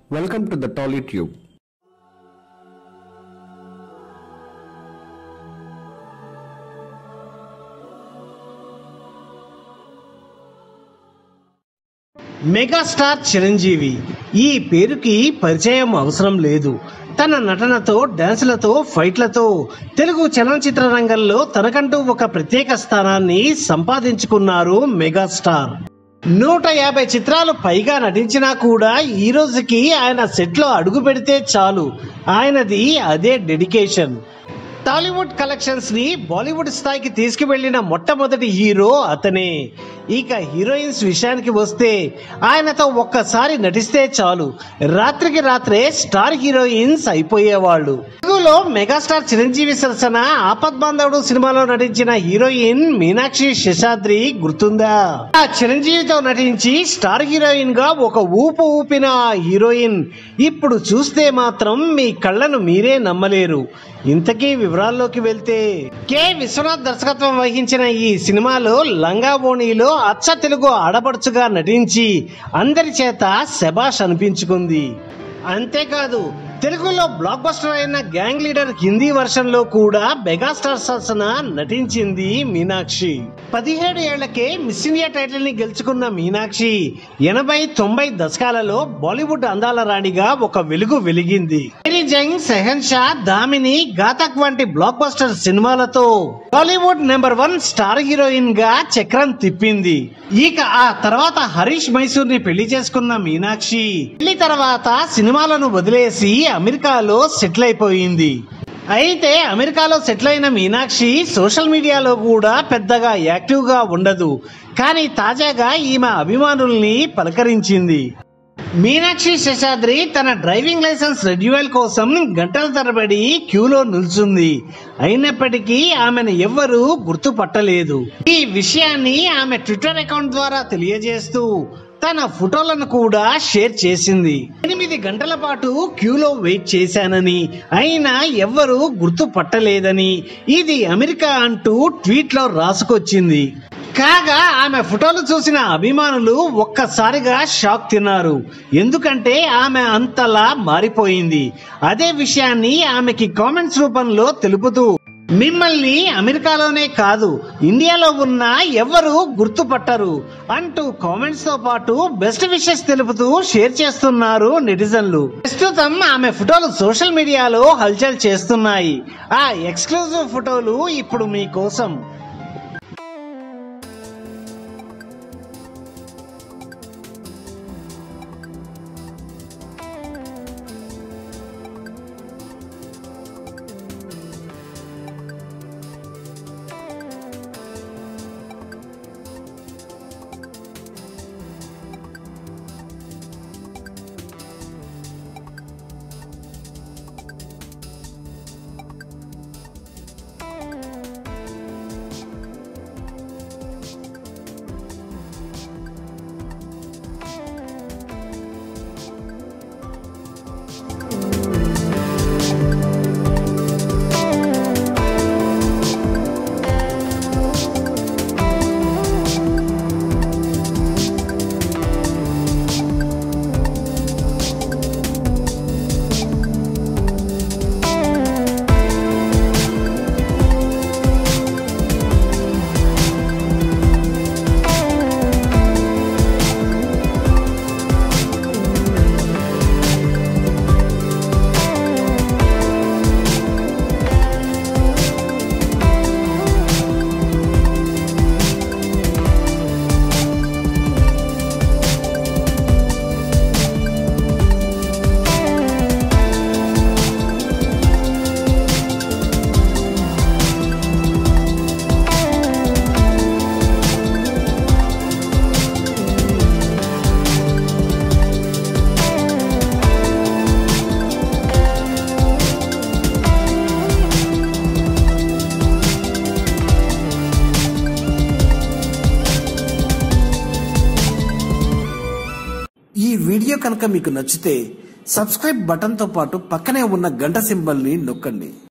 Welcome to the TollyTube. Megastar Chiranjeevi ఈ పేరుకి పరిచయం అవసరం లేదు తన నటనతో డాన్సులతో ఫైట్లతో తెలుగు చలనచిత్ర రంగంలో తనకంటూ ఒక ప్రత్యేక స్థానాన్ని సంపాదించుకున్నారు మెగాస్టార్ నూట యాభై చిత్రాలు పైగా నటించినా కూడా ఈ రోజుకి ఆయన సెట్లో అడుగు పెడితే చాలు ఆయనది అదే డెడికేషన్ టాలీవుడ్ కలెక్షన్స్ ని బాలీవుడ్ స్థాయికి తీసుకువెళ్లిన మొట్టమొదటి హీరో అతనే ఇక హీరోయిన్స్ విషయానికి వస్తే ఆయనతో ఒక్కసారి నటిస్తే చాలు రాత్రికి రాత్రే స్టార్ హీరోయిన్స్ అయిపోయేవాళ్ళు తెలుగులో మెగాస్టార్ చిరంజీవి సరసన ఆపద్ బాంధవుడు సినిమాలో నటించిన హీరోయిన్ మీనాక్షి శేషాద్రి గుర్తుందా ఆ చిరంజీవితో నటించి స్టార్ హీరోయిన్ గా ఒక ఊపు ఊపిన ఆ హీరోయిన్ ఇప్పుడు చూస్తే మాత్రం మీ కళ్ళను మీరే నమ్మలేరు ఇంతకీ వివరాల్లోకి వెళ్తే కె విశ్వనాథ్ దర్శకత్వం వహించిన ఈ సినిమాలో లంగా ఓణిలో అచ్చ తెలుగు ఆడపడుచుగా నటించి అందరి చేత శబాష్ అనిపించుకుంది అంతేకాదు తెలుగులో బ్లాక్ బస్టర్ అయిన గ్యాంగ్ లీడర్ హిందీ వర్షన్ లో కూడా మెగాస్టార్ సరసన నటించింది మీనాక్షి పదిహేడు ఏళ్లకే మిస్ ఇండియా టైటిల్ ని గెలుచుకున్న మీనాక్షి ఎనభై తొంభై దశకాలలో బాలీవుడ్ అందాల రాణిగా ఒక వెలుగు వెలిగింది మేరీ జంగ్ సెహన్ షా దామిని ఘాతక్ వంటి బ్లాక్ బస్టర్ సినిమాలతో Bollywood number one star heroine గా చక్రం తిప్పింది ఇక ఆ తర్వాత హరీష్ మైసూర్ ని పెళ్లి చేసుకున్న మీనాక్షి పెళ్లి తర్వాత సినిమాలను వదిలేసి అమెరికాలో సెటిల్ అయిపోయింది అయితే అమెరికాలో సెటిల్ అయిన మీనాక్షి సోషల్ మీడియాలో కూడా పెద్దగా యాక్టివ్ గా ఉండదు కానీ తాజాగా ఈమె అభిమానుల్ని పలకరించింది మీనాక్షి శేషాద్రి తన డ్రైవింగ్ లైసెన్స్ రెన్యువల్ కోసం గంటల తరబడి క్యూలో నిల్చుంది అయినప్పటికీ ఆమెను ఎవ్వరూ గుర్తుపట్టలేదు ఈ విషయాన్ని ఆమె ట్విట్టర్ అకౌంట్ ద్వారా తెలియజేస్తూ తన ఫోటోలను కూడా షేర్ చేసింది ఎనిమిది గంటల పాటు క్యూలో వెయిట్ చేశానని అయినా ఎవ్వరూ గుర్తుపట్టలేదని ఇది అమెరికా అంటూ ట్వీట్లో రాసుకొచ్చింది కాగా ఆమె ఫోటోలు చూసిన అభిమానులు ఒక్కసారిగా షాక్ తిన్నారు ఎందుకంటే ఆమె అంతలా మారిపోయింది అదే విషయాన్ని ఆమెకి కామెంట్స్ రూపంలో తెలుపుతూ మిమ్మల్ని అమెరికాలోనే కాదు ఇండియాలో ఉన్న ఎవ్వరు గుర్తుపట్టరు అంటూ కామెంట్స్ తో పాటు బెస్ట్ విషెస్ తెలుపుతూ షేర్ చేస్తున్నారు నెటిజన్లు ప్రస్తుతం ఆమె ఫోటోలు సోషల్ మీడియాలో హల్చల్ చేస్తున్నాయి ఆ ఎక్స్క్లూజివ్ ఫోటోలు ఇప్పుడు మీకోసం ఈ వీడియో కనుక మీకు నచ్చితే సబ్స్క్రైబ్ బటన్తో పాటు పక్కనే ఉన్న గంట సింబల్ని నొక్కండి